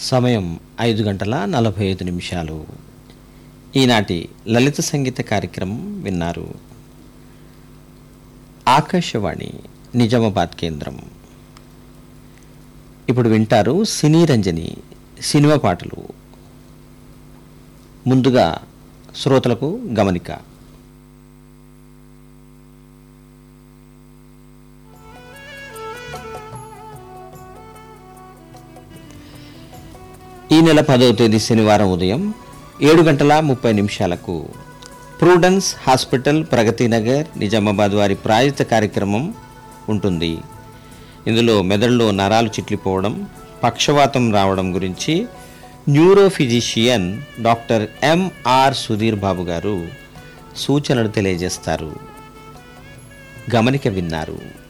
సమయం ఐదు గంటల నలభై ఐదు నిమిషాలు ఈనాటి లలిత సంగీత కార్యక్రమం విన్నారు ఆకాశవాణి నిజామాబాద్ కేంద్రం ఇప్పుడు వింటారు సినీ రంజని సినిమా పాటలు ముందుగా శ్రోతలకు గమనిక ఈ నెల పదవ తేదీ శనివారం ఉదయం ఏడు గంటల ముప్పై నిమిషాలకు ప్రూడెన్స్ హాస్పిటల్ ప్రగతి నగర్ నిజామాబాద్ వారి ప్రాయోజిత కార్యక్రమం ఉంటుంది ఇందులో మెదడులో నరాలు చిట్లిపోవడం పక్షవాతం రావడం గురించి neuro physician doctor M R Sudheer Babu garu సూచనలు తెలియజేస్తారు గమనిక విన్నారు